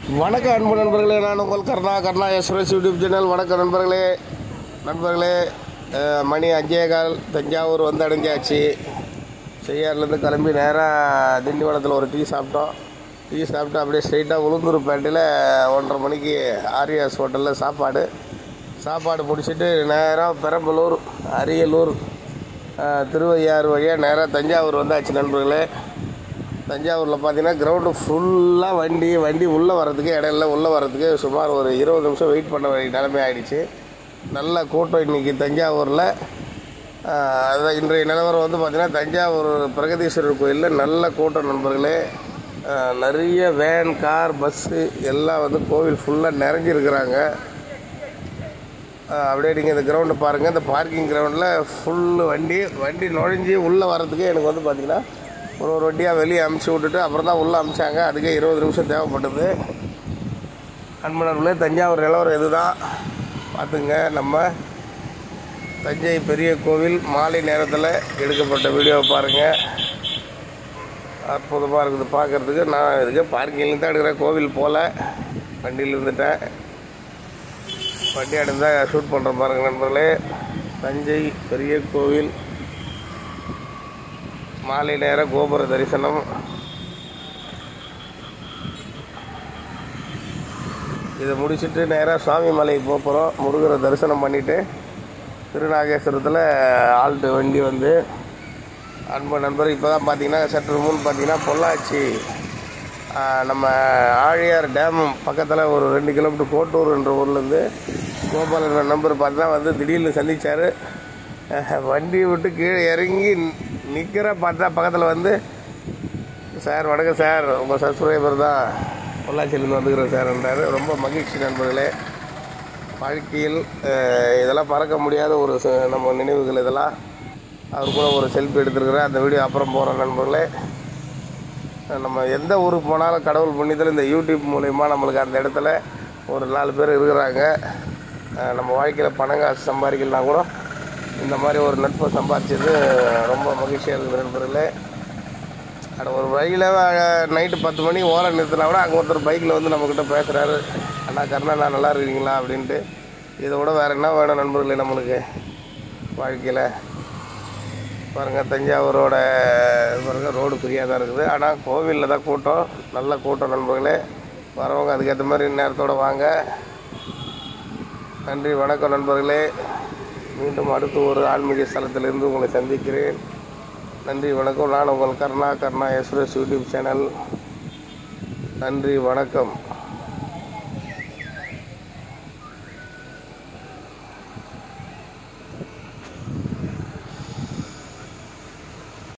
வணக்கம் அன்பு நண்பர்களே நான் உங்கள் Karna Karna SS YouTube channel வணக்கம் நண்பர்களே நண்பர்களே அஹ், மணி அஞ்சே கால் தஞ்சாவூர் வந்து அடைஞ்சாச்சு செய்யார்லேருந்து கிளம்பி நேராக திண்டிவனத்தில் ஒரு டீ சாப்பிட்டோம் டீ சாப்பிட்டு அப்படியே ஸ்ட்ரைட்டாக உளுந்தூர்பேட்டையில் ஒன்றரை மணிக்கு ஆரியாஸ் ஹோட்டலில் சாப்பாடு சாப்பாடு முடிச்சுட்டு நேராக பெரம்பலூர் அரியலூர் அஹ், திருவையாறு வழியாக நேராக தஞ்சாவூர் வந்தாச்சு நண்பர்களே தஞ்சாவூரில் பார்த்தீங்கன்னா கிரவுண்டு ஃபுல்லாக வண்டி வண்டி உள்ளே வர்றதுக்கு இடம் இல்லை உள்ளே வர்றதுக்கு சுமார் ஒரு இருபது நிமிஷம் வெயிட் பண்ண வேண்டிய நிலைமை ஆயிடுச்சு நல்ல கூட்டம் இன்றைக்கி தஞ்சாவூரில் ஆஹ், அதான் இன்றைய நிலவரம் வந்து பார்த்திங்கன்னா தஞ்சாவூர் பிரகதீஸ்வரர் கோயிலில் நல்ல கூட்டம் நண்பர்களே ஆஹ், நிறைய வேன் கார் பஸ்ஸு எல்லாம் வந்து கோவில் ஃபுல்லாக நிறைஞ்சிருக்கிறாங்க ஆஹ், அப்படியே நீங்கள் இந்த கிரவுண்டை பாருங்கள் இந்த பார்க்கிங் கிரவுண்டில் ஃபுல்லு வண்டி வண்டி நுழைஞ்சி உள்ளே வர்றதுக்கு எனக்கு வந்து பார்த்திங்கன்னா ஒரு ஒரு வண்டியாக வெளியே அமுச்சு விட்டுட்டு அப்புறம் தான் உள்ளே அமிச்சாங்க அதுக்கே இருபது நிமிஷம் தேவைப்பட்டது அன்பனர்களே தஞ்சாவூர் நிலவரம் இதுதான் பார்த்துங்க நம்ம தஞ்சை பெரிய கோவில் மாலை நேரத்தில் எடுக்கப்பட்ட வீடியோவை பாருங்கள் அற்புதமாக இருக்குது பார்க்குறதுக்கு நான் இதுக்கு பார்க்கிங்லேருந்து தான் எடுக்கிறேன் கோவில் போல் வண்டியில் இருந்துட்டேன் வண்டி அடைந்தா ஷூட் பண்ணுறேன் பாருங்கள் நண்பர்களே தஞ்சை பெரிய கோவில் மாலை நேர கோபுர தரிசனம் இதை முடிச்சுட்டு நேராக சுவாமி மலைக்கு போக போகிறோம் முருகரை தரிசனம் பண்ணிவிட்டு திருநாகேஸ்வரத்தில் ஆல்ட்டு வண்டி வந்து அன்பு நண்பர் இப்போ தான் பார்த்தீங்கன்னா சற்று முன் பார்த்தீங்கன்னா பொள்ளாச்சி ஆ, நம்ம ஆழியார் டேம் பக்கத்தில் ஒரு ரெண்டு கிலோமீட்டர் கோட்டூர் என்ற ஊர்லேருந்து கோபாலன் நம்பர் பார்த்தீங்கன்னா வந்து திடீர்னு சந்திச்சார் வண்டியை விட்டு கீழே இறங்கி நிற்கிற பார்த்தா பக்கத்தில் வந்து சார் வணக்கம் சார் உங்கள் சப்ஸ்கிரைபர் தான் பொள்ளாச்சியிலேருந்து வந்துக்கிறேன் சார்ன்றாரு ரொம்ப மகிழ்ச்சி நண்பர்களே வாழ்க்கையில் அஹ், இதெல்லாம் மறக்க முடியாத ஒரு ச- நம்ம நினைவுகள் இதெல்லாம் அவர் கூட ஒரு செல்ஃபி எடுத்துருக்கிறேன் அந்த வீடியோ அப்புறம் போகிறோம் நண்பர்களே நம்ம எந்த ஊருக்கு போனாலும் கடவுள் புண்ணியத்தில் இந்த யூடியூப் மூலயமா நம்மளுக்கு அந்த இடத்துல ஒரு நாலு பேர் இருக்கிறாங்க அஹ், நம்ம வாழ்க்கையில் பணம் காசு சம்பாதிக்கலாம் கூட இந்த மாதிரி ஒரு நட்பை சம்பாதிச்சது ரொம்ப மகிழ்ச்சியாக இருக்குது நண்பர்களே அட ஒரு வழியில் நைட்டு பத்து மணி ஓரம் நிறுத்தினா கூட அங்கே ஒருத்தர் பைக்கில் வந்து நம்மக்கிட்ட பேசுகிறாரு அண்ணா கருணா நான் நல்லா இருக்கீங்களா அப்படின்ட்டு இதை விட வேறு என்ன வேணும் நண்பர்களே நம்மளுக்கு வாழ்க்கையில் பாருங்கள் தஞ்சாவூரோட பாருங்கள் ரோடு ஃப்ரீயாக தான் இருக்குது ஆனால் கோவிலில் தான் கூட்டம் நல்ல கூட்டம் நண்பர்களே வரவங்க அதுக்கேற்ற மாதிரி நேரத்தோடு வாங்க நன்றி வணக்கம் நண்பர்களே மீண்டும் அடுத்து ஒரு ஆன்மீக ஸ்தலத்திலிருந்து உங்களை சந்திக்கிறேன் நன்றி வணக்கம் நான் உங்கள் Karna Karna Express YouTube channel நன்றி வணக்கம்